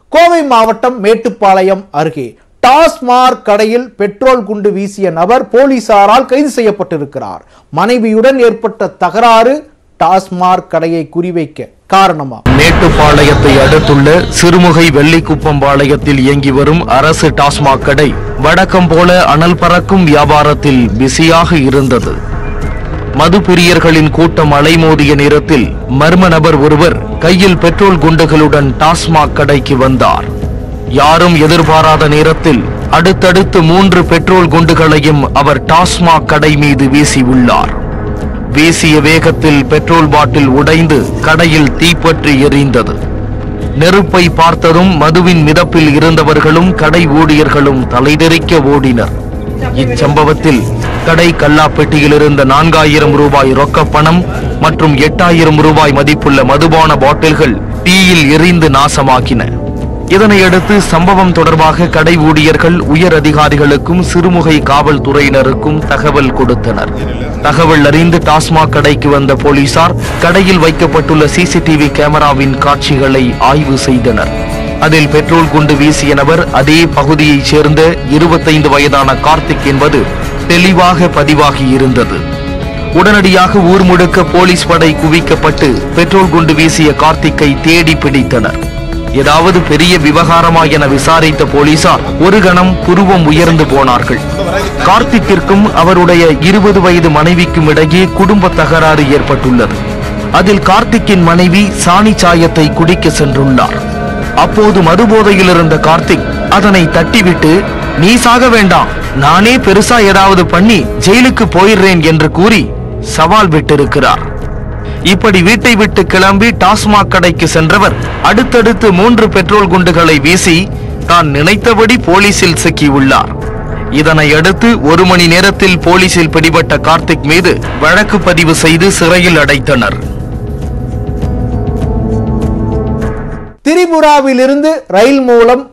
கோவை மாவட்டம் மேட்டுப்பாளையம் அருகே டாஸ்மாக் கடையில் பெட்ரோல் குண்டு வீசிய நபர் போலீசாரால் கைது செய்யப்பட்டிருக்கிறார் மனைவியுடன் ஏற்பட்ட தகராறு டாஸ்மாக் கடையை குறிவைக்க காரணமா மேட்டுப்பாளையத்தை அடுத்துள்ள சிறுமுகை வெள்ளிக்குப்பம் பாளையத்தில் இயங்கி வரும் அரசு டாஸ்மாக் கடை வழக்கம் போல அனல் பறக்கும் வியாபாரத்தில் பிஸியாக இருந்தது மது பிரியர்களின் கூட்டம் அலைமோதிய நேரத்தில் மர்ம நபர் ஒருவர் கையில் பெட்ரோல் குண்டுகளுடன் டாஸ்மாக் கடைக்கு வந்தார் யாரும் எதிர்பாராத நேரத்தில் அடுத்தடுத்து மூன்று பெட்ரோல் குண்டுகளையும் அவர் டாஸ்மாக் கடை மீது வீசியுள்ளார் வீசிய வேகத்தில் பெட்ரோல் பாட்டில் உடைந்து கடையில் தீப்பற்றி எரிந்தது நெருப்பை பார்த்ததும் மதுவின் மிதப்பில் இருந்தவர்களும் கடை ஊழியர்களும் தலைதெறிக்க ஓடினர் இச்சம்பவத்தில் கடை கல்லாப்பெட்டியில் இருந்த நான்காயிரம் ரூபாய் ரொக்கப் பணம் மற்றும் எட்டாயிரம் ரூபாய் மதிப்புள்ள மதுபான பாட்டில்கள் தீயில் எரிந்து நாசமாக்கின இதனையடுத்து சம்பவம் தொடர்பாக கடை ஊழியர்கள் உயர் அதிகாரிகளுக்கும் சிறுமுகை காவல்துறையினருக்கும் தகவல் கொடுத்தனர் தகவல் அறிந்து டாஸ்மாக் கடைக்கு வந்த போலீசார் கடையில் வைக்கப்பட்டுள்ள சிசிடிவி கேமராவின் காட்சிகளை ஆய்வு செய்தனர் அதில் பெட்ரோல் குண்டு வீசிய நபர் அதே பகுதியைச் சேர்ந்த இருபத்தைந்து வயதான கார்த்திக் என்பது தெளிவாக பதிவாகி இருந்தது உடனடியாக ஊர் முழுக்க போலீஸ் படை குவிக்கப்பட்டு பெட்ரோல் குண்டு வீசிய கார்த்திக்கை தேடி பிடித்தனர் ஏதாவது பெரிய விவகாரமா என விசாரித்த போலீசார் ஒரு கணம் புருவம் உயர்ந்து போனார்கள் கார்த்திக்கிற்கும் அவருடைய இருபது வயது மனைவிக்கும் இடையே குடும்ப தகராறு ஏற்பட்டுள்ளது அதில் கார்த்திக்கின் மனைவி சாணி சாயத்தை குடிக்க சென்றுள்ளார் அப்போது மதுபோதையில் இருந்த கார்த்திக் அதனை தட்டிவிட்டு நீ சாக வேண்டாம் நானே பெருசா ஏதாவது பண்ணி ஜெயிலுக்கு போயிடுறேன் என்று கூறி சவால் விட்டிருக்கிறார் இப்படி வீட்டை விட்டு கிளம்பி டாஸ்மாக் கடைக்கு சென்றவர் அடுத்தடுத்து மூன்று பெட்ரோல் குண்டுகளை வீசி தான் நினைத்தபடி போலீசில் சிக்கியுள்ளார் இதனை அடுத்து ஒரு மணி நேரத்தில் போலீசில் பிடிபட்ட கார்த்திக் மீது வழக்கு பதிவு செய்து சிறையில் அடைத்தனர் திரிபுராவிலிருந்து ரயில் மூலம்